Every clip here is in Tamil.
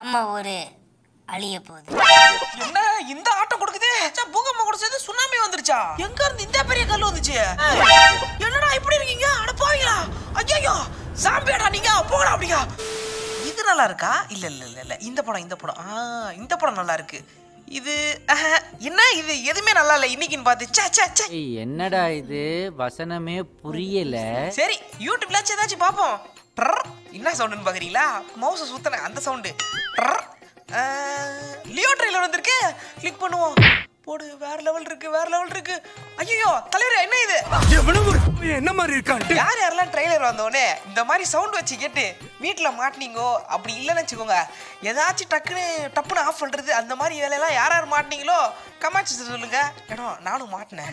நம்ம ஒரு அழிய போகுது என்ன இந்த ஆட்டம் கொடுக்குது ச்சே, பூகம்பம் கூட சேர்ந்து சுனாமி வந்துருச்சா எங்க இருந்து இந்த பெரிய கல் வந்துச்சு என்னடா இப்படி இருக்கீங்க அட போவீங்களா ஐயோ சாம்பியாடா நீங்க போகலாம் அப்படியா இது நல்லா இருக்கா இல்ல இல்ல இல்ல இல்ல இந்த படம் இந்த படம் ஆ இந்த படம் நல்லா இருக்கு இது அஹ், என்ன இது எதுவுமே நல்லா இல்ல இன்னைக்குன்னு பார்த்து ச்சே ச்சே ச்சே ஏய், என்னடா இது வசனமே புரியல சரி யூடியூப்லாச்சும் ஏதாச்சும் பார்ப்போம் ட்ரர். என்ன சவுண்டுன்னு பார்க்குறீங்களா மவுஸை சுத்தின அந்த சவுண்டு லியோ ட்ரெயிலர் வந்திருக்கு கிளிக் பண்ணுவோம் போடு வேற லெவல் இருக்கு வேற லெவல் இருக்கு ஐயோ தலைவர் என்ன இது எவ்வளவு ஒரு என்ன மாதிரி இருக்கான்ட்டு யார் யாரெல்லாம் ட்ரெய்லர் வந்தோடனே இந்த மாதிரி சவுண்ட் வச்சு கேட்டு வீட்டில் மாட்டினீங்கோ அப்படி இல்லைன்னு வச்சுக்கோங்க ஏதாச்சும் டக்குன்னு டப்புன்னு ஆஃப் பண்ணுறது அந்த மாதிரி வேலையெல்லாம் யார் யார் மாட்டினீங்களோ கமெண்ட்ஸ் சொல்லுங்க ஏடோ நானும் மாட்டினேன்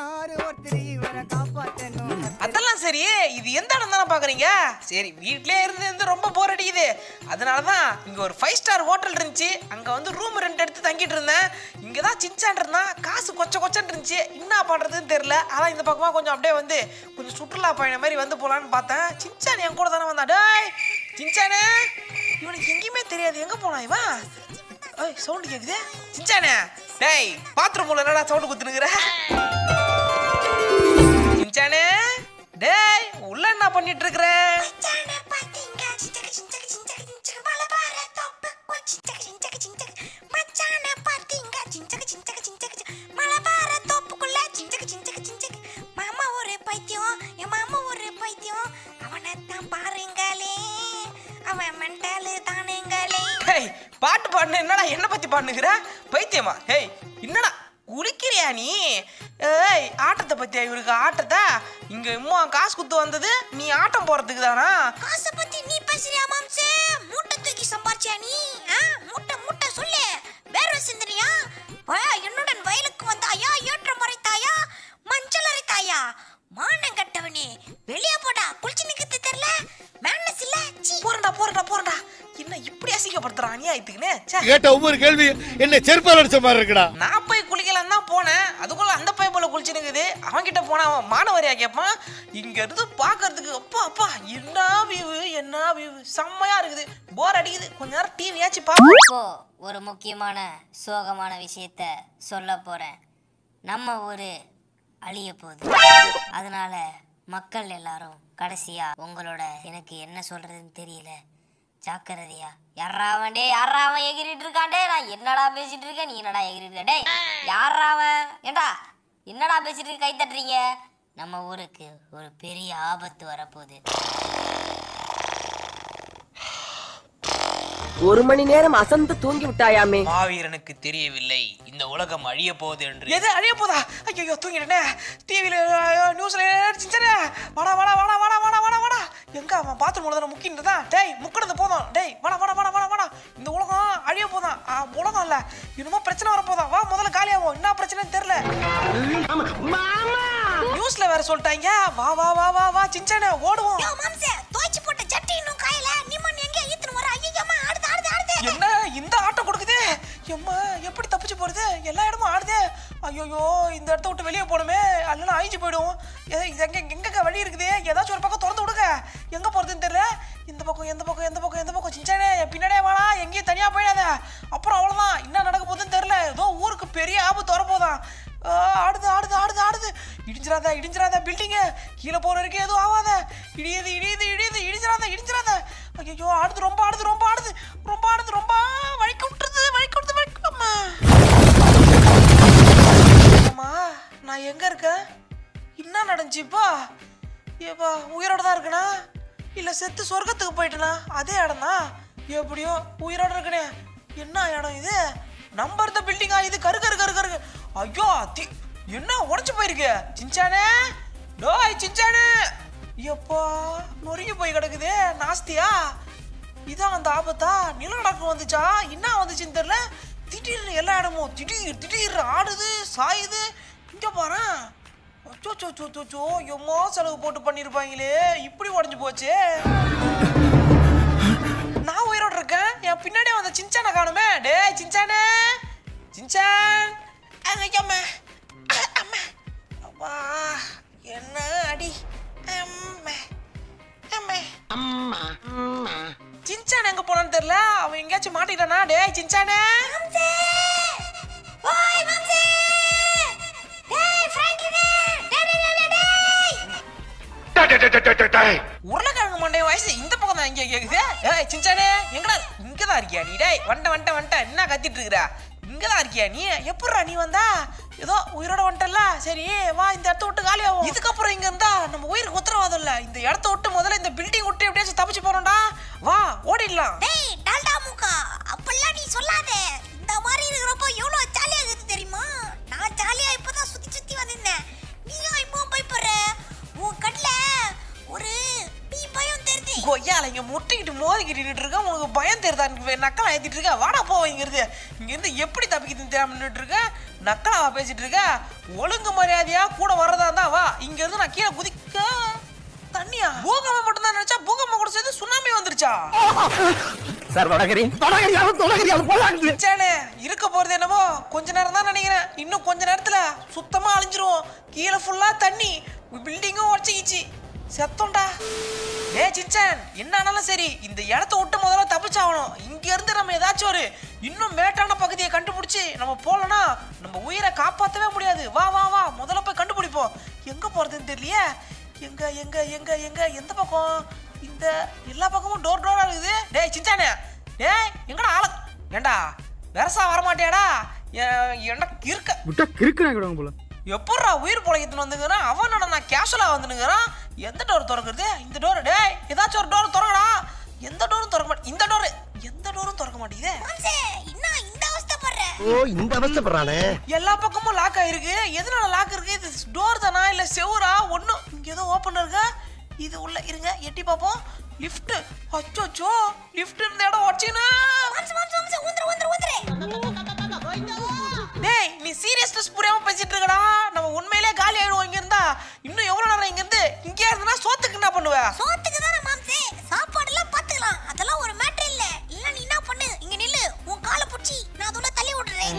அதெல்லாம் சரி இது எந்த இடம் தானே பார்க்குறீங்க சரி வீட்டிலே இருந்து இருந்து ரொம்ப போர் அடிக்குது அதனால தான் இங்கே ஒரு ஃபைவ் ஸ்டார் ஹோட்டல் இருந்துச்சு அங்கே வந்து ரூம் ரெண்ட் எடுத்து தங்கிட்டு இருந்தேன் இங்கே தான் சின்சான் இருந்தான் காசு கொச்ச கொச்சன்னு இருந்துச்சு என்ன பண்ணுறதுன்னு தெரில அதான் இந்த பக்கமாக கொஞ்சம் அப்படியே வந்து கொஞ்சம் சுற்றுலா பயணம் மாதிரி வந்து போகலான்னு பார்த்தேன் சின்சான் என் கூட தானே வந்தான் டேய் சின்சானே இவனுக்கு எங்கேயுமே தெரியாது எங்கே போனான் இவன் ஏய் சவுண்டு கேட்குது சின்சானே டேய் பாத்ரூம் உள்ள என்னடா சவுண்டு குத்துனுக்குற சின்சானே டேய் உள்ள என்ன பண்ணிட்டு இருக்கற டேய் பாட்டு பாடுன என்னடா என்ன பத்தி பாடுனுக்குற பைத்தியமா ஏய் என்னடா குளிக்கிறியா நீ ஏய் ஆட்டத்தை பத்தியா இவருக்கு ஆட்டத்தை இங்க இம்மா காசு குத்து வந்தது நீ ஆட்டம் போறதுக்கு தானா காசை பத்தி நீ பேசுறியா மாம்சே மூட்டை தூக்கி சம்பாரிச்சியா நீ ஆ? மூட்டை மூட்டை சொல்லு வேர்வை சிந்தனியா வா, என்னுடன் வயலுக்கு வந்தாயா ஏற்ற முறைத்தாயா மஞ்சள் அரைத்தாயா மானம் கட்டவனே வெளியே போடா குளிச்சு நிக்கிறது தெரியல மேனஸ் இல்ல சீ போறடா போறடா போறடா என்ன இப்படி அசிங்கப்படுத்துறான் அநியாயத்துக்குன்னு ச்சே கேட்ட ஒவ்வொரு கேள்வி என்ன செருப்பால் அடிச்ச மாதிரி இருக்குடா நான் போய் குளிக்கலாம் தான் போனேன் அதுக்குள்ள அந்த பைப்பில் குளிச்சுனுக்குது அவன்கிட்ட போனா அவன் மானவரியா கேட்பான் இங்க இருந்து பார்க்கறதுக்கு அப்பா அப்பா என்ன வியூ என்ன வியூ செம்மையா இருக்குது போர் அடிக்குது கொஞ்ச நேரம் டிவியாச்சும் பார்ப்போம் இப்போ ஒரு முக்கியமான சோகமான விஷயத்த சொல்ல போறேன் நம்ம ஊரு அழிய போகுது அதனால மக்கள் எல்லாரும் கடைசியா உங்களோட எனக்கு என்ன சொல்றதுன்னு தெரியல ஜாக்கிரதையா யாராவன் டே யாராவன் எகிரிட்டு இருக்கான் நான் என்னடா பேசிட்டு இருக்கேன் நீ என்னடா எகிரிட்டு இருக்க டேய் யாராவன் ஏண்டா என்னடா பேசிட்டு இருக்க கை தட்டுறீங்க நம்ம ஊருக்கு ஒரு பெரிய ஆபத்து வரப்போகுது ஒரு மணி நேரம் அசந்து தூங்கி விட்டாயாமே மாவீரனுக்கு தெரியவில்லை இந்த உலகம் அழிய போகுது என்று எது அழிய போதா ஐயோ தூங்கிட்டேனே டிவியில நியூஸ்ல சின்சனே வாடா வாடா வாடா வாடா வாடா வாடா வாடா எங்க அவன் பாத்ரூம் தானே முக்கின்றதா டேய் முக்கினது போதும் டேய் வாடா வாடா வாடா வாடா வாடா இந்த உலகம் அழிய போதான் ஆ, உலகம் இல்ல இன்னும் பிரச்சனை வர போதா வா முதல்ல காலியாகும் என்ன பிரச்சனைன்னு தெரியல நியூஸ்ல வேற சொல்லிட்டாங்க வா வா வா வா வா சின்சனே ஓடுவோம் யோ மாம்சே தோய்ச்சி போட்ட சட்டி இன்னும் காயல நீ மண் எங்க ஈத்துன வர ஐயம்மா ஆடுது ஆடுது ஆடுது என்ன இந்த ஆட்டம் கொடுக்குது எம்மா எப்படி தப்பிச்சு போறது எல்லா இடமும் ஆடுதே ஐயோ இந்த இடத்த விட்டு வெளியே போகணுமே அல்லனா அழிஞ்சு போயிடும் ஏ, இது எங்க எங்க வழி இருக்குது ஏதாச்சும் ஒரு பக்கம் திறந்து விடுங்க எங்க போறதுன்னு தெரியல இந்த பக்கம் எந்த பக்கம் எந்த பக்கம் எந்த பக்கம் சின்சானே என் பின்னாடியே வாடா எங்கேயும் தனியா போயிடாத அப்புறம் அவ்வளவுதான் என்ன நடக்க போகுதுன்னு தெரியல ஏதோ ஊருக்கு பெரிய ஆபத்து வரப்போதான் ஆ, ஆடுது ஆடுது ஆடுது ஆடுது இடிஞ்சிராத இடிஞ்சிராத பில்டிங்கு கீழே போற வரைக்கும் எதுவும் ஆகாத இடியுது இடியுது இடியுது இடிஞ்சிராத இடிஞ்சிராத ஐயோ ஆடுது ரொம்ப ஆடுது ரொம்ப ஆடுது ரொம்ப ஆடுது ரொம்ப வழிக்கு விட்டுருது வழிக்கு விட்டுது வழிக்கு அம்மா அம்மா நான் எங்க இருக்கேன் என்ன நடந்துச்சுப்பா ஏப்பா உயிரோட தான் இருக்கனா இல்ல செத்து சொர்க்கத்துக்கு போயிட்டனா அதே இடம் தான் எப்படியோ உயிரோட இருக்கனே என்ன இடம் இது நம்ம இருந்த பில்டிங்கா இது கரு கரு கரு கரு ஐயோ தி என்ன உடைச்சு போயிருக்கு சின்சானே டோய் சின்சானே எப்பா நொறுங்கி போய் கிடக்குதே நாஸ்தியா இதான் அந்த ஆபத்தா நிலநடுக்கம் வந்துச்சா என்ன வந்துச்சுன்னு தெரியல திடீர்னு எல்லா இடமும் திடீர் திடீர் ஆடுது சாயுது இங்க பாரு அச்சோ சோ சோ சோ சோ எம்மோ செலவு போட்டு பண்ணியிருப்பாங்களே இப்படி உடஞ்சு போச்சு நான் உயிரோட இருக்கேன் என் பின்னாடியே வந்த சின்சானை காணுமே டேய் சின்சானே சின்சான் அங்க அம்மா அம்மா அப்பா என்ன அடி அம்மா அம்மா சின்சானே சின்சான் எங்க போனான்னு தெரியல அவன் எங்கேயாச்சும் மாட்டிக்கிட்டானா டேய் சின்சானே ஓய் மாம்சே டேய் ஃப்ராங்க்லினே டேய் டேய் டேய் டேய் உருளைக்கிழங்கு மண்டை வயசு இந்த பக்கம் தான் இங்கே கேக்குது ஏய் சின்சானே எங்கடா இங்கே தான் இருக்கியா நீ டேய் வந்துட்ட வந்துட்ட வந்துட்ட என்ன கத்திட்டு இருக்கிறா இங்கே தான் இருக்கியா நீ எப்பட்றா நீ வந்தா ஏதோ உயிரோட வந்துட்டல சரி வா இந்த இடத்த விட்டு காலியாகும் இதுக்கப்புறம் இங்க இருந்தா நம்ம உயிருக்கு உத்தரவாதம் இல்ல இந்த இடத்த விட்டு முதல்ல இந்த பில்டிங் விட்டு எப்படியாச்சும் தப்பிச்சு போறோம்டா வா ஓடிடலாம் டேய் டால்டா மூக்கா அப்பெல்லாம் நீ சொல்லாத இந்த மாதிரி இருக்கிறப்போ எவ்வளோ ஜாலியா இருக்குது தெரியுமா நான் ஜாலியா இப்பதான் சுத்தி சுத்தி வந்திருந்தேன் நீயும் இப்போ பயப்படுற உன் கண்ணுல ஒரு பீ பயம் தெரியுது கொய்யால இங்க முட்டிக்கிட்டு மோதிக்கிட்டு நின்னுட்டு இருக்க உனக்கு பயம் தெரியுதா எனக்கு நக்கலா ஏத்திட்டு இருக்க வாடா போவ இங்க இருந்து இங்க இருந்து எப்படி தப்பிக்குதுன்னு தெரியாம நின்னுட்டு இருக்க நக்கலாவா பேசிட்டு இருக்க ஒழுங்கு மரியாதையா கூட வர்றதா இருந்தா வா இங்க இருந்து நான் கீழே குதிக்க தண்ணியா பூகம்பம் மட்டும் தான் நினைச்சா பூகம்பம் கூட சேர்த்து சுனாமி வந்துருச்சா சார் வடகரி வடகரி தொடகரி அது போலாங்க சேனே இருக்க போறது என்னமோ கொஞ்ச நேரம் தான் நினைக்கிறேன் இன்னும் கொஞ்ச நேரத்துல சுத்தமா அழிஞ்சிரும் கீழே ஃபுல்லா தண்ணி பில்டிங்கும் உடச்சிக்கிச்சு செத்தோம்டா ஏ சிச்சான் என்ன ஆனாலும் சரி இந்த இடத்த விட்டு முதல்ல தப்பிச்சாகணும் இங்க இருந்து நம்ம ஏதாச்சும் ஒரு இன்னும் மேட்டான பகுதியை கண்டுபிடிச்சு நம்ம போலனா நம்ம உயிரை காப்பாத்தவே முடியாது வா வா வா முதல்ல போய் கண்டுபிடிப்போம் எங்க போறதுன்னு தெரியலையே எங்க எங்க எங்க எங்க எந்த பக்கம் இந்த எல்லா பக்கமும் டோர் டோரா இருக்குது டேய் சிச்சானே டேய் எங்கடா ஆள ஏண்டா வெரசா வரமாட்டியாடா எனக்கு இருக்க விட்டா கிறுக்குறாங்க கிடங்க போல எப்பட்றா உயிர் பொழைக்கத்துன்னு வந்துங்கிறான் அவனோட நான் கேஷுவலாக வந்துனுங்கிறான் எந்த டோர் திறக்கிறது இந்த டோர் டேய் ஏதாச்சும் ஒரு டோர் திறக்கடா எந்த டோரும் திறக்க மாட்டேன் இந்த டோர் எந்த டோரும் திறக்க மாட்டேங்குதே மாம்சே என்ன இந்த அவஸ்தைப்படுற ஓ இந்த அவஸ்தைப்படுறானே எல்லா பக்கமும் லாக் ஆயிருக்கு எதனால லாக் இருக்கு இது டோர் தானா இல்ல செவுரா ஒண்ணும் இங்க ஏதோ ஓப்பன் இருக்கு இது உள்ள இருங்க எட்டி பார்ப்போம் லிஃப்ட் அச்சோச்சோ லிஃப்ட் இருந்த இடம் உடச்சினா மாம்சே மாம்சே மாம்சே ஊந்துரு ஊந்துரு ஊந்துரு டேய் நீ சீரியஸ்னஸ் புரியாம பேசிட்டு இருக்கடா நம்ம உண்மையிலே காலி ஆயிடுவோம் இங்க இருந்தா இன்னும் எவ்வளவு நேரம் இங்க இருந்து இங்கே இருந்தனா சோத்துக்கு என்ன பண்ணுவ சோத்துக்கு தானே மாம்சே சாப்பாடுலாம் பாத்துக்கலாம் அதெல்லாம் ஒரு மேட்டர் இல்ல இல்ல நீ என்ன பண்ணு இங்க நில்லு உன் காலை புடிச்சி நான் அதோட தள்ளி விடுறேன்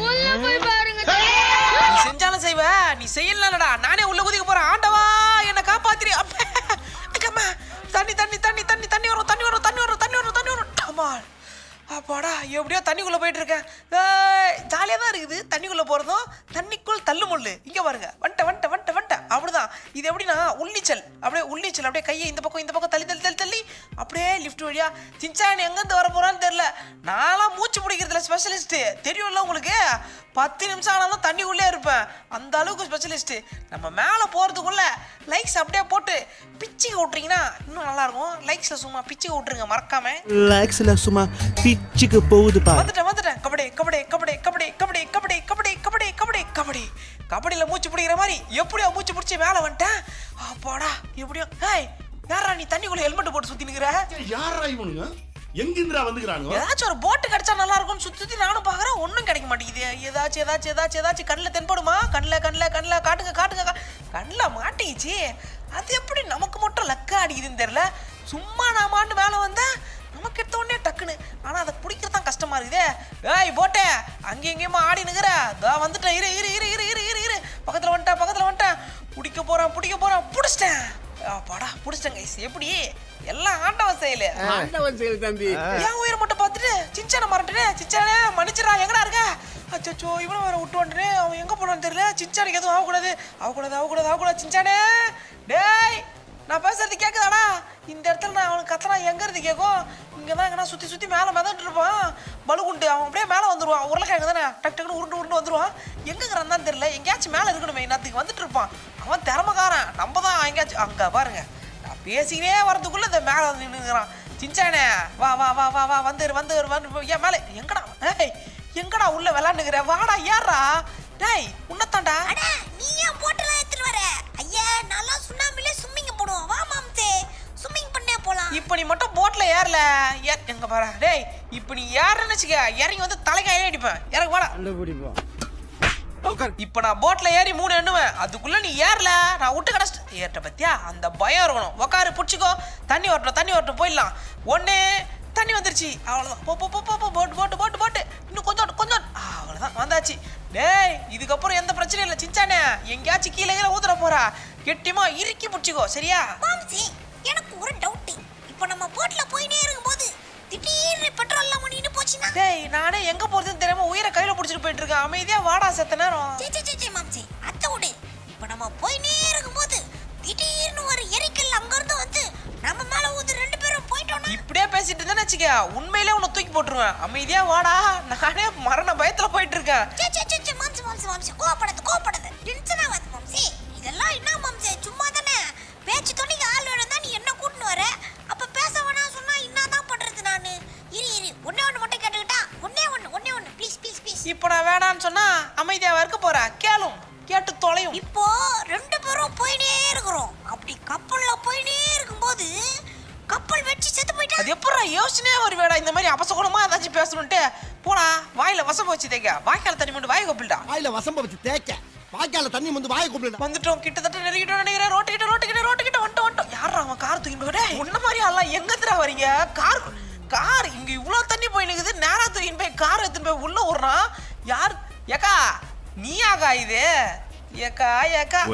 நீ செஞ்சாலும் செய்வ நீ செய்யலடா நானே உள்ள குதிக்க போறேன் ஆண்டவா என்ன காப்பாத்திரி அப்பா அம்மா தண்ணி தண்ணி தண்ணி தண்ணி தண்ணி வரும் தண்ணி வரும் தண்ணி வரும் தண்ணி வரும் தண்ணி வரும் அம்மா அப்பாடா எப்படியோ தண்ணிக்குள்ள போயிட்டு இருக்கேன் ஜாலியாக தான் இருக்குது தண்ணிக்குள்ள போறதும் தண்ணிக்குள் தள்ளு முள்ளு இங்க பாருங்க வந்துட்ட வந்துட்ட வந்துட்ட வந்துட்ட அப்படிதான் இது எப்படின்னா உள்ளிச்சல் அப்படியே உள்ளிச்சல் அப்படியே கையை இந்த பக்கம் இந்த பக்கம் தள்ளி தள்ளி தள்ளி தள்ளி அப்படியே லிஃப்ட் வழியா சின்சான் எங்கேருந்து வர போறான்னு தெரியல நான்லாம் மூச்சு பிடிக்கிறதுல ஸ்பெஷலிஸ்ட் தெரியும்ல உங்களுக்கு பத்து நிமிஷம் ஆனாலும் தண்ணிக்குள்ளே இருப்பேன் அந்த அளவுக்கு ஸ்பெஷலிஸ்ட் நம்ம மேலே போகிறதுக்குள்ள லைக்ஸ் அப்படியே போட்டு பிச்சுக்கு விட்றீங்கன்னா இன்னும் நல்லா இருக்கும் லைக்ஸில் சும்மா பிச்சுக்கு விட்ருங்க மறக்காம லாக்ஸ்ல சும்மா பிச்சுக்கு போகுதுப்பா வந்துட்டேன் வந்துட்டேன் கபடி கபடி கபடி கபடி கபடி கபடி கபடி கபடி கபடி கபடி கபடியில் மூச்சு பிடிக்கிற மாதிரி எப்படியோ மூச்சு பிடிச்சி மேலே வந்துட்டேன் அப்பாடா எப்படியோ ஏய் யாரா நீ தண்ணிக்குள்ள ஹெல்மெட் போட்டு சுற்றி நிற்கிற யாரா இவனுங்க எங்கிருந்துடா வந்துக்கிறானுங்க ஏதாச்சும் ஒரு போட்டு கிடைச்சா நல்லா இருக்கும்னு சுத்தி சுத்தி நானும் பார்க்குறேன் ஒன்றும் கிடைக்க மாட்டேங்குது ஏதாச்சும் ஏதாச்சும் ஏதாச்சும் ஏதாச்சும் கண்ணில் தென்படுமா கண்ணில் கண்ணில் கண்ணில் காட்டுங்க காட்டுங்க கண்ணில் மாட்டிக்கிச்சு அது எப்படி நமக்கு மட்டும் லக்கா அடிக்குதுன்னு தெரியல சும்மா நான் மாண்டு மேலே வந்தேன் நமக்கு எடுத்த உடனே டக்குன்னு ஆனால் அதை பிடிக்கிறது தான் கஷ்டமா இருக்குதே ஏய் போட்டே அங்கேயும் இங்கேயுமா ஆடி நிற்கிற இதோ வந்துட்டேன் இரு இரு இரு இரு இரு இரு இரு பக்கத்தில் வந்துட்டேன் பக்கத்தில் வந்துட்டேன் பிடிக்க போகிறேன் பிடிக்க போகிறேன் பிடிச்சிட்டேன் படா பிடிச்சிட்டேன் கைஸ் எப்படி எல்லாம் ஆண்டவன் செயலு ஆண்டவன் செயல் தம்பி ஏன் உயிரை மட்டும் பார்த்துட்டு சின்சான மறந்துட்டே சின்சானே மன்னிச்சிடா எங்கடா இருக்க அச்சோ இவனை வேற விட்டு வந்துட்டு அவன் எங்க போனான்னு தெரியல சின்சானுக்கு எதுவும் ஆகக்கூடாது ஆகக்கூடாது ஆகக்கூடாது ஆகக்கூடாது சின்சானே டேய் நான் பேசுறது கேட்குதாடா இந்த இடத்துல நான் அவனுக்கு கத்தனா எங்க இருந்து கேட்கும் இங்கே தான் எங்கன்னா சுற்றி சுற்றி மேலே மிதந்துட்டு இருப்பான் பலுகுண்டு அவன் அப்படியே மேலே வந்துருவான் உருளைக்கிழங்கு தானே டக்கு டக்குன்னு உருண்டு உருண்டு வந்துருவான் எங்கங்கிறான் தான் தெரியல எங்கேயாச்சும் மேலே இருக்கணுமே இன்னத்துக்கு வந்துட்டு இருப்பான் அவன் திறமைக்காரன் நம்ம தான் எங்கேயாச்சும் அங்கே பாருங்க நான் பேசிக்கினே வரதுக்குள்ள இந்த மேலே வந்து நின்றுக்கிறான் சின்சானே வா வா வா வா வா வந்துரு வந்துரு வந்து ஏன் மேலே எங்கடா ஏய் எங்கடா உள்ள விளாண்டுக்கிற வாடா ஏறா டேய் உன்னத்தாண்டா அட நீ ஏன் போட்டெல்லாம் எடுத்துட்டு வர ஐயா நல்லா சுண்ணாம்பிலே ஸ்விம்மிங் போடுவோம் வா மாம்சே ஸ்விம்மிங் பண்ணே போலாம் இப்போ நீ மட்டும் போட்ல ஏறல ஏ எங்க பாரு டேய் இப்போ நீ ஏறன்னு வச்சுக்க இறங்கி வந்து தலைக்காயிலே அடிப்பேன் இறங்க வாடா கண்டுபிடிப்போம் இப்போ நான் போட்ல ஏறி மூணு எண்ணுவேன் அதுக்குள்ள நீ ஏறல நான் விட்டு கிடச்சிட்டு ஏற்ற பத்தியா அந்த பயம் இருக்கணும் உக்காரு பிடிச்சிக்கோ தண்ணி வரட்டும் தண்ணி வரட்டும் போயிடலாம் ஒன்று தண்ணி வந்துருச்சு அவ்வளோதான் போ போ போ போ போ போட்டு போட்டு போட்டு போட்டு இன்னும் கொஞ்சம் கொஞ்சம் அவ்வளோதான் வந்தாச்சு டேய் இதுக்கப்புறம் எந்த பிரச்சனையும் இல்லை சின்சானே எங்கேயாச்சும் கீழே கீழே ஊத்துற போறா கெட்டியமா இறுக்கி பிடிச்சிக்கோ சரியா மாம்சே எனக்கு ஒரு டவுட் இப்போ நம்ம போட்ல போயினே இருக்கும்போது திடீர்னு ஆச்சுன்னா டேய் நானே எங்க போறதுன்னு தெரியாம உயிரை கையில புடிச்சிட்டு போயிட்டு இருக்கேன் அமைதியா வாடா செத்த நேரம் சே சே, சே சே மாம்சி அத்தை விடு இப்போ நம்ம போயினே இருக்கும்போது திடீர்னு ஒரு எரிக்கல் அங்கிருந்து வந்து நம்ம மேல ஊது ரெண்டு பேரும் போயிட்டோம்னா இப்படியே பேசிட்டு இருந்தேன்னு வச்சுக்க உண்மையிலே உன்னை தூக்கி போட்டுருவேன் அமைதியா வாடா நானே மரண பயத்துல போயிட்டு இருக்கேன் சே சே சே சே மாம்சி மாம்சி மாம்சி கோவப்படாது கோவப்படாது டென்ஷன் ஆகாது மாம்சி இதெல்லாம் என்ன மாம்சி சும்மா தானே பேச்சு துணிக்கு ஆள் வேணும் தான் நீ என்ன கூட்டின்னு வர அப்ப பேச வேணாம் சொன்னா என்னதான் பண்றது நானு இரு இரு ஒண்ணே ஒண்ணு மட்டும் கேட்டுக்கிட்டா ஒண்ணே ஒண்ணு ஒண்ணே ஒண்ணு ப்ளீஸ் ப்ளீஸ் ப்ளீஸ் இப்போ நான் வேணான்னு சொன்னா அமைதியா இருக்க போறேன் கேளும் கேட்டு தொலையும் இப்போ ரெண்டு பேரும் போயினே இருக்கிறோம் அப்படி கப்பல்ல போயினே இருக்கும்போது கப்பல் வெடிச்சு செத்து போயிட்டா அது எப்படா யோசனையே ஒரு வேடா இந்த மாதிரி அபசகுணமா ஏதாச்சும் பேசணும்ட்டு போடா வாயில வசம் வச்சு தேங்க வாய்க்கால தண்ணி மட்டும் வாய் கொப்பிட்டா வாயில வசம்ப வச்சு தேய்க்க வாய்க்கால தண்ணி வந்து வாயை கூப்பிடு வந்துட்டோம் கிட்டத்தட்ட நெருங்கிட்டோம் நினைக்கிறேன் ரோட்டு கிட்ட ரோட்டு கிட்ட ரோட்டு கிட்ட வந்துட்டோம் வந்துட்டோம் யாரா அவன் கார் தூக்கி போய் உன்ன மாதிரி எல்லாம் எங்க எத்துறா வரீங்க கார் கார் இங்க இவ்வளவு தண்ணி போய் நிக்குது நேரா தூக்கின்னு போய் கார் எடுத்துன்னு போய் உள்ள விடுறான் யார் ஏக்கா நீயாக்கா இது ஏக்கா ஏக்கா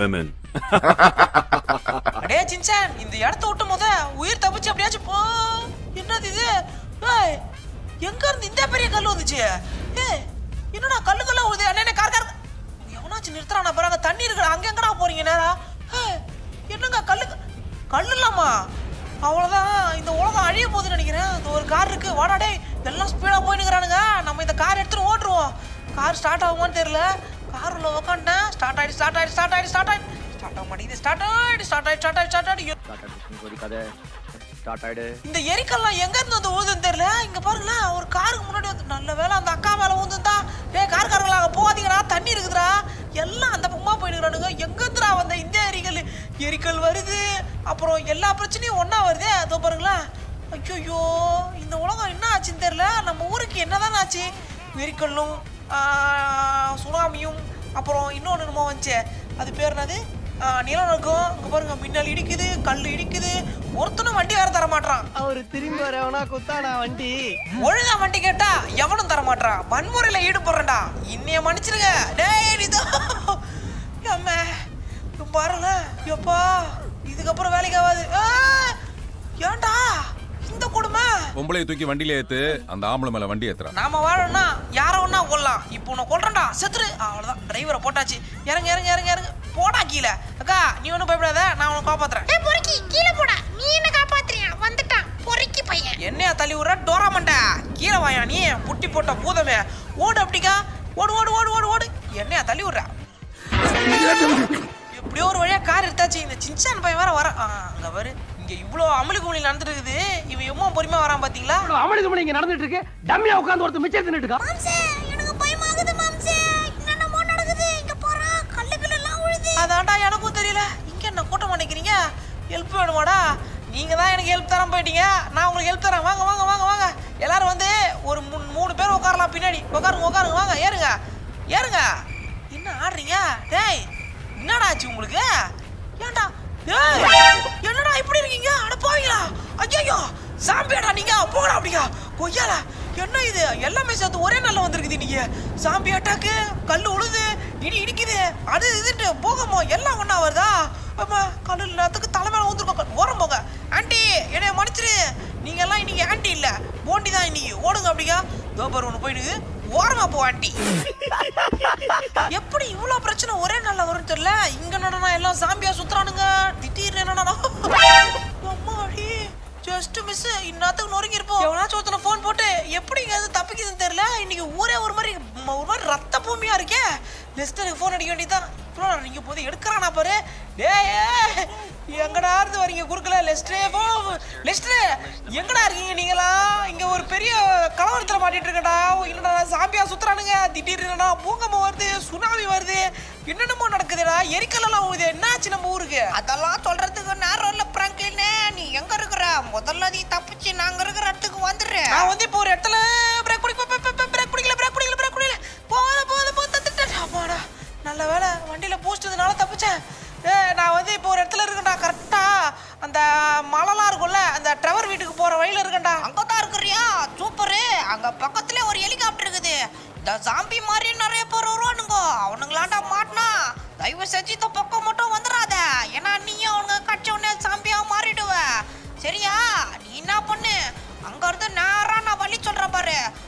அடே சின்சான் இந்த இடத்த விட்டு முத உயிர் தப்பிச்சு அப்படியாச்சும் போ என்னது இது ஏய் எங்க இருந்து இந்த பெரிய கல் வந்துச்சு ஏய் என்னடா கல்லு கல்லா உழுது அண்ணே கார் கார் எவனாச்சும் நிறுத்துறானா பாருங்க தண்ணி இருக்குடா அங்க எங்கடா போறீங்க நேரா ஏய், என்னங்க கல்லு கல்லு இல்லாமா அவ்வளவுதான் இந்த உலகம் அழிய போகுதுன்னு நினைக்கிறேன் இந்த ஒரு கார் இருக்கு வாடா டேய் எல்லாம் ஸ்பீடா போயினுக்கிறானுங்க நம்ம இந்த கார் எடுத்துட்டு ஓட்டுருவோம் கார் ஸ்டார்ட் ஆகுமான்னு தெரியல கார் உள்ள உக்காந்துட்டேன் ஸ்டார்ட் ஆயிடுச்சு ஸ்டார்ட் ஆயிடுச்சு ஸ்டார்ட் ஆயிடுச்சு ஸ்டார்ட் ஆயிடுச்சு ஸ்டார்ட் ஆக மாட்டேங்குது ஸ்டார்ட் ஆயிடுச்சு ஸ்டார்ட் ஆயிடுச்சு ஸ்டார்ட் ஆயிடுச்சு ஸ்டார்ட் ஆயிடுச்சு ஸ்டார்ட் ஆயிடு இந்த எரிக்கல்லாம் எங்க இருந்து வந்து ஊதுன்னு தெரியல இங்க பாருங்களேன் ஒரு காருக்கு முன்னாடி வந்து நல்ல வேளை அந்த அக்கா மேல ஊந்துந்தா டேய் கார்காரங்களா அங்க போகாதீங்கடா தண்ணி இருக்குதுடா எல்லாம் அந்த பக்கமா போயிடுறானுங்க எங்க இருந்துடா வந்த இந்த எரிக்கல் எரிக்கல் வருது அப்புறம் எல்லா பிரச்சனையும் ஒண்ணா வருதே அதோ பாருங்களேன் ஐயோ இந்த உலகம் என்ன ஆச்சுன்னு தெரியல நம்ம ஊருக்கு என்னதான் ஆச்சு எரிக்கல்லும் ஆஹ், சுனாமியும் அப்புறம் இன்னொன்று என்னமோ வந்துச்சு அது பேர் என்னது ஆஹ், நிலநடுக்கம் இங்க பாருங்க மின்னல் இடிக்குது கல் இடிக்குது ஒருத்தனும் வண்டி வேற தர மாட்டான் அவரு திரும்பி வரவனா குத்தானா வண்டி ஒழுங்கா வண்டி கேட்டா எவனும் தர மாட்டான் வன்முறையில ஈடுபடுறேன்டா இன்னைய மன்னிச்சிருங்க டேய் நிதோ அம்மா பாருல எப்பா இதுக்கப்புறம் வேலைக்கு ஆகாது ஆ! ஏன்டா இந்த கொடுமை பொம்பளைய தூக்கி வண்டியில ஏத்து அந்த ஆம்பளை மேல வண்டி ஏத்துறான் நாம வாழணும்னா யார ஒண்ணா கொள்ளலாம் இப்போ உன்னை கொல்றேன்டா செத்துரு அவ்வளவுதான் டிரைவரை போட்டாச்சு இறங்க இறங்க இறங்க இறங்க போடா கீழே அக்கா நீ ஒன்றும் பயப்படாத நான் உன்னை காப்பாத்துறேன் ஏய் பொறுக்கி கீழே போடா நீ என்ன காப்பாத்துறியா வந்துட்டான் பொறுக்கி பையன் என்னையா தள்ளி விடுற டோரா மண்டை கீழே வாயா நீ புட்டி போட்ட பூதமே ஓடு அப்படிக்கா ஓடு ஓடு ஓடு ஓடு ஓடு என்னையா தள்ளி விடுற எப்படியோ ஒரு வழியா கார் எடுத்தாச்சு இந்த சின்சான் பையன் வேற வர அங்க பாரு இங்க இவ்வளோ அமளி குமளி நடந்துட்டு இருக்குது இவன் எம்மோ பொறுமையா வரான் பாத்தீங்களா அமளிக்கு மணி இங்க நடந்துட்டு இருக்கு டம்மியா உட்கார்ந்து ஒருத்தர் மிச்சம் தின்னுட்டு இருக்கா மாம்சே எனக்கு பயமாகுது மாம்சே என்னென்னமோ நடக்குது இங்க போறா கல்லுகள் எல்லாம் உழுது அதான்டா எனக்கும் தெரியல இங்க என்ன கூட்டம் பண்ணிக்கிறீங்க ஹெல்ப் வேணுமாடா நீங்க தான் எனக்கு ஹெல்ப் தராம போயிட்டீங்க நான் உங்களுக்கு ஹெல்ப் தரேன் வாங்க வாங்க வாங்க வாங்க எல்லாரும் வந்து ஒரு மூணு மூணு பேர் உட்காரலாம் பின்னாடி உட்காருங்க உட்காருங்க வாங்க ஏறுங்க ஏறுங்க என்ன ஆடுறீங்க டேய் என்னடா ஆச்சு உங்களுக்கு ஏன்டா டேய் என்னடா இப்படி இருக்கீங்க அட போவீங்களா ஐயோ சாம்பியாடா நீங்க போகலாம் அப்படிங்க கொய்யால என்ன இது எல்லாமே சேர்த்து ஒரே நாள்ல வந்திருக்குது இன்னைக்கு சாம்பி அட்டாக்கு கல் உழுது இடி இடிக்குது அது இதுன்ட்டு போகமோ எல்லாம் ஒண்ணா வருதா ஆமா கல் நேரத்துக்கு தலை மேல வந்துருக்கோம் ஓரம் போங்க ஆண்டி என்னைய மன்னிச்சிரு நீங்க எல்லாம் இன்னைக்கு ஆண்டி இல்ல போண்டி தான் இன்னைக்கு ஓடுங்க அப்படிங்க தோபர் ஒன்று போயிடுது ஓரமா போ ஆண்டி எப்படி இவ்வளவு பிரச்சனை ஒரே நாள்ல வரும்னு தெரியல இங்க என்னடா எல்லாம் சாம்பியா சுத்துறானுங்க திடீர்னு என்னடா அம்மாடி ஜஸ்ட் மிஸ் இந்நேரத்துக்கு நொறுங்கி இருப்போம் எவனாச்சும் ஒருத்தனை ஃபோன் போட்டு எப்படி இங்க இருந்து தப்பிக்குதுன்னு தெரியல இன்னைக்கு ஊரே ஒரு மாதிரி ம- ஒரு மாதிரி ரத்த பூமியா இருக்கே லெஸ்டருக்கு ஃபோன் அடிக்க வேண்டியதுதான் ப்ரோ நீங்க போது எடுக்கிறானா பாரு டேய் ஏய், எங்கடா இருந்து வரீங்க குறுக்கல லெஸ்டரே போ லெஸ்டரே எங்கடா இருக்கீங்க நீங்களா இங்க ஒரு பெரிய கலவரத்துல மாட்டிட்டு இருக்கடா என்னடா சாம்பியா சுத்துறானுங்க திடீர்னு என்னடா பூகம்பம் வருது சுனாமி வருது என்னென்னமோ நடக்குதுடா எரிக்கல்லாம் ஊகுது என்னாச்சு நம்ம ஊருக்கு அதெல்லாம் சொல்றதுக்கு நேரம் இல்ல பிராங்கில்னே நீ எங்க இருக்கிற முதல்ல நீ தப்பிச்சு நாங்க இருக்கிற இடத்துக்கு வந்துடுற நான் வந்து இப்போ ஒரு இடத்துல பிரேக் குடிக்க பிரேக் குடிக்கல பிரேக் குடிக்கல பிரேக் குடிக்கல போத போத போத தத்துட்டேன் அப்பாடா நல்ல வேலை வண்டியில பூஸ்டதுனால தப்பிச்சேன் ஏ நான் வந்து இப்போ ஒரு இடத்துல இருக்கேன்டா கரெக்டா அந்த மலைலாம் இருக்கும்ல அந்த ட்ரெவர் வீட்டுக்கு போற வழியில இருக்கேன்டா அங்கதான் இருக்கிறியா சூப்பரு அங்க பக்கத்துல ஒரு ஹெலிகாப்டர் இருக்குது இந்த ஜாம்பி மாதிரி நிறைய பேர் வருவானுங்க அவனுங்களாண்டா மாட்டினா தயவு செஞ்சு இந்த பக்கம் மட்டும் வந்துடாத ஏன்னா நீயும் அவனுங்க கட்ச உடனே சாம்பியா மாறிடுவ சரியா நீ என்ன பண்ணு அங்க இருந்து நேரா நான் வழி சொல்றேன் பாரு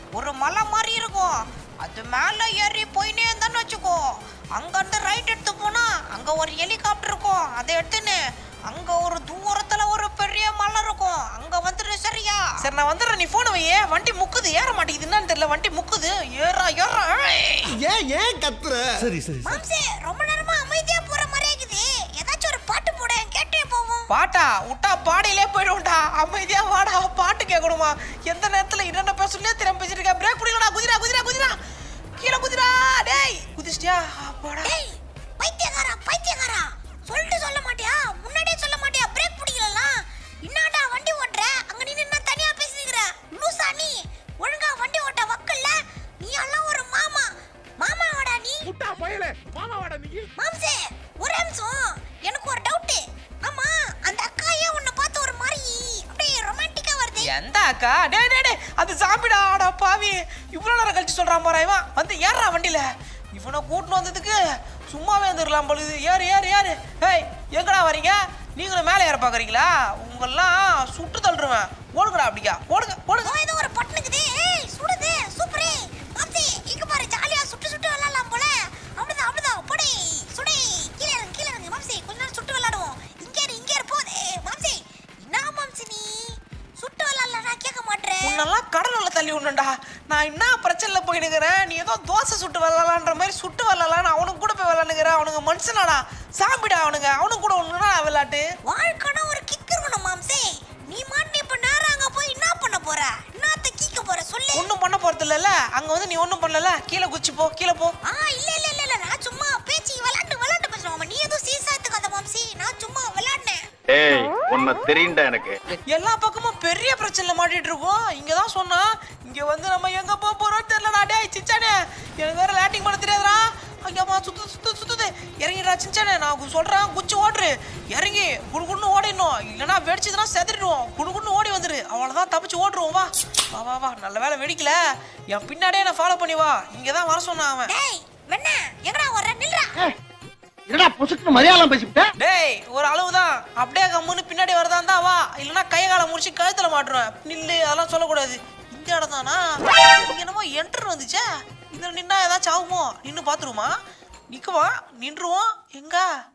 ஒரு மலை மாதிரி இருக்கும் அது மேல ஏறி போயினே இருந்தான்னு வச்சுக்கோ அங்க இருந்து ரைட் எடுத்து போனா அங்க ஒரு ஹெலிகாப்டர் இருக்கும் அதை எடுத்துன்னு அங்க ஒரு தூரத்துல ஒரு பெரிய மலை இருக்கும் அங்க வந்துட்டு சரியா சரி நான் வந்துடுறேன் நீ போன வையே வண்டி முக்குது ஏற மாட்டேங்குது என்னன்னு தெரியல வண்டி முக்குது ஏறா ஏறா ஏய். ஏன் ஏன் கத்துற சரி சரி மாம்சே ரொம்ப நேரமா அமைதியா போற மாதிரி இருக்குது ஏதாச்சும் ஒரு பாட்டு போட கேட்டே போவோம் பாட்டா விட்டா பாடையிலே போயிடும்டா அமைதியா வாடா பாட்டு கேட்கணுமா எந்த நேரத்துல என்னென்ன பேசலையே தெரியாம பேசிட்டு பிரேக் பிடிக்கலடா குதிரா குதிரா குதிரா கீழே குதிரா டேய் குதிச்சிட்டியா போடா டேய் பைத்தியக்காரா பைத்தியக்காரா சொல்லிட்டு சொல்ல மாட்டியா முன்னாடியே சொல்ல மாட்டியா பிரேக் பிடிக்கலாம் என்னடா வண்டி ஓட்டுற அங்க நின்னு என்ன தனியா பேசிக்கிற லூசா நீ ஒழுங்கா வண்டி ஓட்ட வக்கல்ல நீ எல்லாம் ஒரு மாமா மாமாவாடா நீ முட்டா பயல மாமாவாடா நீ மாம்சே ஒரு நிமிஷம் எனக்கு ஒரு டவுட் ஆமா அந்த அக்கா ஏன் உன்னை பார்த்து ஒரு மாதிரி அப்படியே ரொமான்டிக்கா வருது எந்த அக்கா டேய் டேய் டேய் அது சாமிடா ஆடா பாவி இவ்வளோ நேரம் கழிச்சு சொல்றான் போறா இவன் வந்து ஏறா வண்டியில இவனை கூட்டின்னு வந்ததுக்கு சும்மாவே வந்துடலாம் பொழுது ஏறு ஏறு ஏறு ஏய் எங்கடா வரீங்க நீங்களும் மேலே ஏற பார்க்குறீங்களா உங்களெல்லாம் சுட்டு தள்ளுருவேன் ஓடுங்கடா அப்படிக்கா ஓடுங்க ஓடுங்க இதோ ஏதோ ஒரு பட்டனுக்குது ஏய் சுடுது சூப்பரே மாம்சே இங்க பாரு ஜாலியா சுட்டு சுட்டு விளையாடலாம் போல அப்படிதான் அப்படிதான் போடி சுடி கீழே இறங்கு கீழே இறங்கு மாம்சே கொஞ்ச நேரம் சுட்டு விளையாடுவோம் இங்க இரு இங்க இரு போதே மாம்சே என்ன மாம்சே நீ சுட்டு விளையாடல நான் கேட்க மாட்டேன் உன்னெல்லாம் கடலுள்ள தள்ளி விடணும்டா நான் என்ன பிரச்சனையில் போயினுக்கிறேன் நீ ஏதோ தோசை சுட்டு வரலான்ற மாதிரி சுட்டு வரலான்னு அவனுக்கு கூட போய் விளாண்டுக்கிறேன் அவனுங்க மனுஷனாடா சாம்பிடா அவனுங்க அவனுக்கு கூட ஒன்றுனா விளையாட்டு வாழ்க்கைனா ஒரு கிக் இருக்கணும் மாம்சே நீ மாட்டு இப்ப நேரம் அங்க போய் என்ன பண்ண போற என்னத்த கீக்க போற சொல்லு ஒன்றும் பண்ண போறது இல்லைல்ல அங்கே வந்து நீ ஒன்றும் பண்ணல கீழே குச்சி போ கீழே போ ஆ இல்ல இல்ல இல்ல இல்ல நான் சும்மா பேச்சு விளையாட்டு விளையாட்டு பேசுறோம் நீ எதுவும் சீசா எடுத்துக்காத மாம்சி நான் சும்மா விளையாடினேன் ஏய் உன்னை தெரியும்டா எனக்கு எல்லா பக்கமும் பெரிய பிரச்சனை மாட்டிட்டு இருக்கோம் இங்க தான் சொன்னா இங்க வந்து நம்ம எங்க போக போறோம் தெரியலடா டேய் சிச்சானே எனக்கு வேற லேட்டிங் பண்ண தெரியாதுடா ஐயாமா சுத்து சுத்து சுத்துது இறங்கிடா சிச்சானே நான் கு- சொல்றேன் குச்சி ஓடுறு இறங்கி குடுகுன்னு ஓடிடணும் இல்லைன்னா வெடிச்சதுன்னா செதறிடுவோம் குடுகுன்னு ஓடி வந்துரு அவ்வளோதான் தப்பிச்சு ஓடுருவோம் வா வா வா வா நல்ல வேலை வெடிக்கல என் பின்னாடியே நான் ஃபாலோ பண்ணி வா இங்கே தான் வர சொன்னான் அவன் டேய் வெண்ணா எங்கடா வர்ற நில்றா என்னடா பொசுக்கு மலையாளம் பேசிவிட்ட டேய் ஒரு அளவு தான் அப்படியே கம்முன்னு பின்னாடி வரதா இருந்தா வா இல்லைன்னா கை காலை முடிச்சு கழுத்துல மாட்டுருவேன் நில்லு அதெல்லாம் சொல்லக்கூடாது இந்த இடம் தானா இங்க என்னமோ என்டர் வந்துச்சே இதுல நின்னா ஏதாச்சும் ஆகுமோ நின்று பார்த்துருமா நிக்குவா நின்றுவோம் எங்க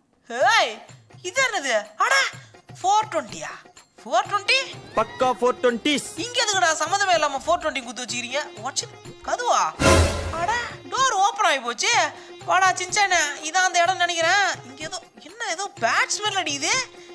ஏய் இது என்னது அடா ஃபோர் டுவெண்ட்டியா ஃபோர் டுவெண்ட்டி பக்கா ஃபோர் டுவெண்ட்டிஸ் இங்க எதுக்குடா சம்மந்தமே இல்லாம ஃபோர் டுவெண்ட்டி குத்து வச்சுக்கிறீங்க வாட்ச் கதுவா அட டோர் ஓப்பன் ஆகி போச்சு வாடா சின்சானே இதான் அந்த இடம் நினைக்கிறேன் இங்க ஏதோ என்ன ஏதோ பேட் ஸ்மெல் அடிக்குது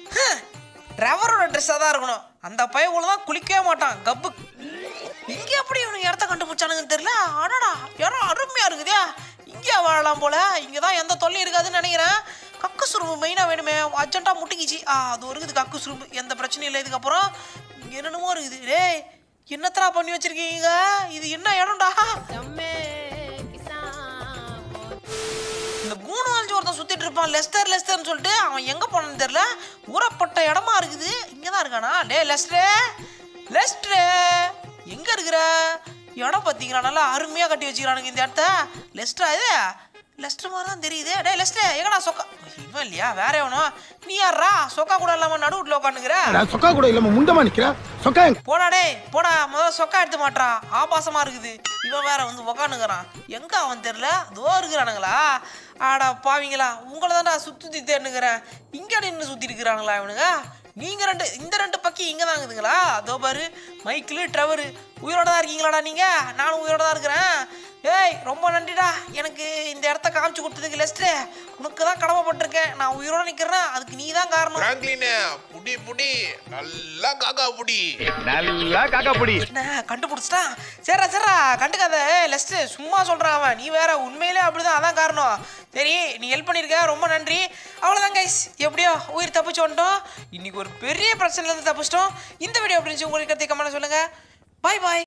ட்ரெவரோட ட்ரெஸ்ஸாக தான் இருக்கணும் அந்த பையன் தான் குளிக்கவே மாட்டான் கப்பு இங்க எப்படி இவனுக்கு இடத்த கண்டுபிடிச்சானுங்கன்னு தெரியல அடடா இடம் அருமையா இருக்குதே இங்கே வாழலாம் போல இங்கே தான் எந்த தொல்லையும் இருக்காதுன்னு நினைக்கிறேன் கக்கு சுரும்பு மெயினாக வேணுமே அர்ஜென்ட்டாக முட்டிக்கிச்சு ஆ அது இருக்குது கக்கு சுரும்பு எந்த பிரச்சனையும் இல்லை இதுக்கப்புறம் இங்கே என்னென்னமோ இருக்குது டேய் என்னத்தடா பண்ணி வச்சிருக்கீங்க இது என்ன இடம்டா இந்த கூணு வாஞ்சி ஒருத்தன் சுத்திட்டு இருப்பான் லெஸ்டர் லெஸ்டர்னு சொல்லிட்டு அவன் எங்க போனான்னு தெரியல ஊறப்பட்ட இடமா இருக்குது இங்க தான் இருக்கானா டே லெஸ்டரே லெஸ்டரே எங்க இருக்கிற இடம் பார்த்தீங்களா நல்லா அருமையா கட்டி வச்சுக்கிறானுங்க இந்த இடத்த லெஸ்டரா இது லெஸ்டர் மாதிரி தான் தெரியுது டே லெஸ்டரே எங்கடா சொக்கா இவன் இல்லையா வேற எவனோ நீ யாரா சொக்கா கூட இல்லாம நடுவுல உட்காந்துக்கிற சொக்கா கூட இல்லாம முண்டமா நிக்கிற சொக்கா போடா டேய் போடா முதல்ல சொக்கா எடுத்து மாட்றா ஆபாசமா இருக்குது இவன் வேற வந்து உக்காந்துக்கிறான் எங்க அவன் தெரியல தோ இருக்கிறானுங்களா ஆடா பாவிங்களா உங்களை தான்டா சுத்தி தேனுங்கிறேன் இங்க நின்று சுத்தி இருக்கிறாங்களா இவனுங்க நீங்க ரெண்டு இந்த ரெண்டு பக்கி இங்க தான் இருக்குதுங்களா அதோ பாரு மைக்கிள் ட்ரவரு உயிரோட தான் இருக்கீங்களாடா நீங்க நானும் உயிரோட தான் இருக்கிறேன் ஏய் ரொம்ப நன்றிடா எனக்கு இந்த இடத்த காமிச்சு கொடுத்ததுக்கு லெஸ்டே உனக்கு தான் கடமைப்பட்டிருக்கேன் நான் உயிரோட நிக்கிறேன் அதுக்கு நீ தான் காரணம் பிராங்க்லினே புடி புடி நல்லா காக்கா புடி நல்லா காக்கா புடி என்ன கண்டுபிடிச்சிட்டான் சரிடா சரிடா கண்டுக்காத லெஸ்ட் சும்மா சொல்றான் அவன் நீ வேற உண்மையிலே அப்படிதான் அதான் காரணம் சரி நீ ஹெல்ப் பண்ணிருக்க ரொம்ப நன்றி அவ்வளோதான் கைஸ் எப்படியோ உயிர் தப்பிச்சு வந்துட்டோம் இன்னைக்கு ஒரு பெரிய பிரச்சனையில இருந்து தப்பிச்சிட்டோம் இந்த வீடியோ எப்படி இருந்துச்சு உங்களுக்கு கருத்தை கமெண்ட் சொல்லுங்க பாய் பாய்